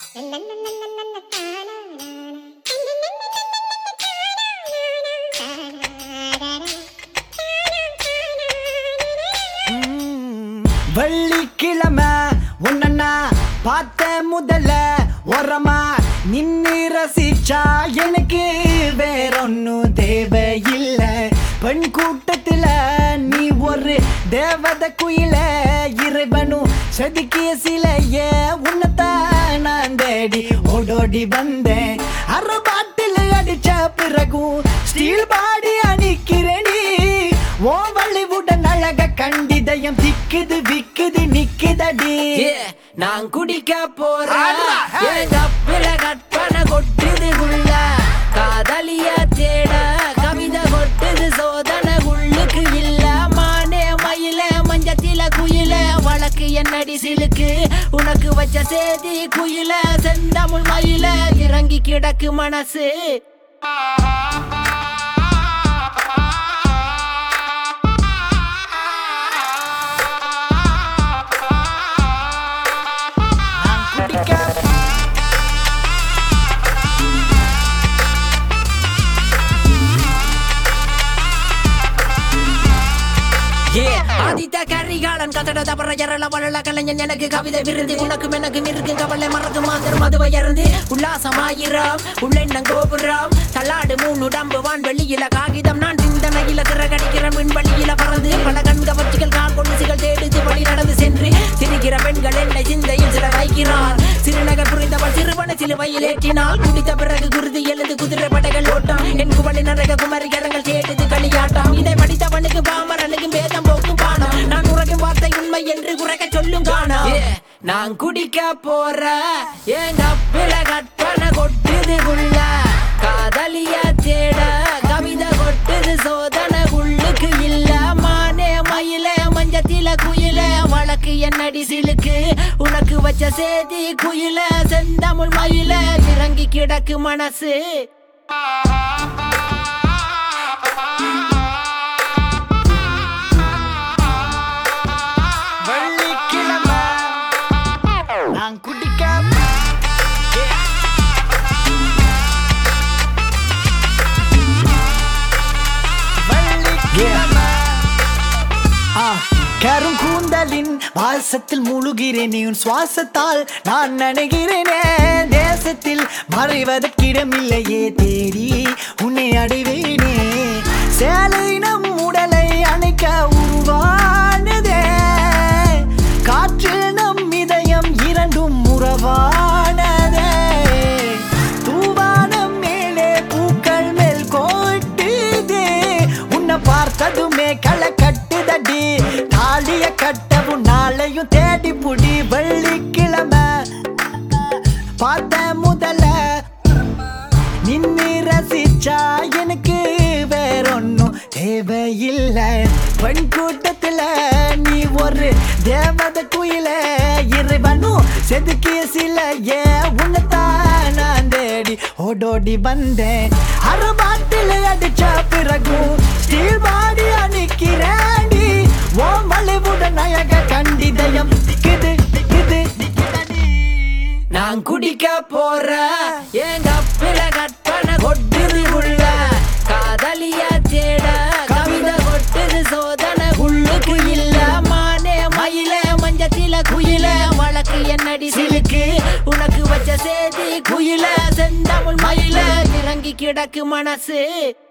வெள்ளிக்கிழமை உன்னா பார்த்த முதல்ல உரமா நின்னு ரசிச்சா எனக்கு வேறொன்னும் தேவையில்ல பெண் கூட்டத்துல நீ ஒரு தேவத குயில இறைவனும் செதுக்கிய சிலைய உன்னத்தான் நான் தேடி ஓடோடி வந்தேன் அரை பாட்டில் அடிச்ச பிறகும் ஸ்டீல் பாடி அணிக்கிறேனி ஓ வள்ளிவுடன் அழக கண்டிதயம் திக்குது விக்குது நிக்குதடி Yeah, நான் குடிக்க போறேன் ஆடுறா, hey. என் கப்பில கற்பனை கொட்டுது உள்ள காதலிய தேட கவிதை கொட்டுது சோதனை உள்ளுக்கு இல்ல மானே மயில மஞ்சத்தில குயில வழக்கு என்னடி சிலுக்கு உனக்கு வச்ச சேதி குயில செந்தமிழ் மயில இறங்கி கிடக்கு மனசு நான் குடிக்க Yeah, ஆதித்த கரிகாலன் கதட தபர எரள வளல கலைஞன் எனக்கு கவிதை விருது உனக்கும் எனக்கும் இருக்கும் கவலை மறக்கும் மாதர் மதுவை இறந்து உல்லாசமாயிரம் உள்ளெண்ணம் கோபுரம் தள்ளாடு மூணு உடம்பு வான் வெளியில காகிதம் நான் சிந்தனையில திறகடிக்கிற விண்வெளியில பறந்து பல கண்கவர்ச்சிகள் கால் கொலுசுகள் தேடுது வழி நடந்து சென்று சிரிக்கிற பெண்கள் என்னை சிந்தையில் சில வைக்கிறார் சிறுநகர் புரிந்தவள் சிறுவனை சிலுவையில் ஏற்றினாள் குடித்த பிறகு குருதி எழுந்து குதிரை படைகள் ஓட்டம் என் குவளி நரக குமரிகரங்கள் கேட்டது களியாட்டம் இதை படித்தவனுக்கு பாமரனுக்கும் வேதம் போக்கும் பானம் நான் உறகும் வார்த்தை உண்மை என்று குறைக்க சொல்லும் காணம் நான் குடிக்க போற என் கப்பில கற்பனை கொட்டுது உள்ள காதலிய தேட கவிதை கொட்டுது சோதனை உள்ளுக்கு இல்ல மானே மயில மஞ்சத்தில குயில வழக்கு என்னடி சிலுக்கு உனக்கு வச்ச சேதி குயில செந்தமிழ் மயில இறங்கி கிடக்கு மனசு வெள்ளிக்கிழமை நான் குடிக்க வெள்ளிக்கிழமை ஆ, கருங்கூந்தலின் வாசத்தில் முழுகிறேனே உன் சுவாசத்தால் நான் நினைகிறேனே தேசத்தில் மறைவதற்கிடமில்லையே தேடி உன்னை அடைவேனே சேலை நம் உடலை அணைக்க உருவானதே காற்று நம் இதயம் இரண்டும் உறவானதே தூவானம் மேலே பூக்கள் மேல் கோட்டுதே உன்னை பார்த்ததுமே களை கட்டுதடி தாலிய கட்டவும் நாளையும் தேடி புடி வெள்ளிக்கிழமை பார்த்த முதல்ல நின்னு ரசிச்சா எனக்கு வேறொன்னும் தேவையில்லை பெண் கூட்டத்துல நீ ஒரு தேவத குயில இறைவனும் செதுக்கிய சில ஏ உன்னத்தான் நான் தேடி ஓடோடி வந்தேன் அறுபாட்டில் அடிச்ச பிறகும் ஸ்டீல் பாடி அணிக்கிறேடி ஓ மலிவுடன் அழக கண்டிதயம் திக்குது திக்குது திக்குதடி நான் குடிக்க போற என் கப்பில கற்பனை கொட்டுது உள்ள காதலிய தேட கவிதை கொட்டுது சோதனை உள்ளுக்கு இல்ல மானே மயில மஞ்சத்தில குயில வழக்கு என்னடி சிலுக்கு உனக்கு வச்ச சேதி குயில செந்தமிழ் மயில இறங்கி கிடக்கு மனசு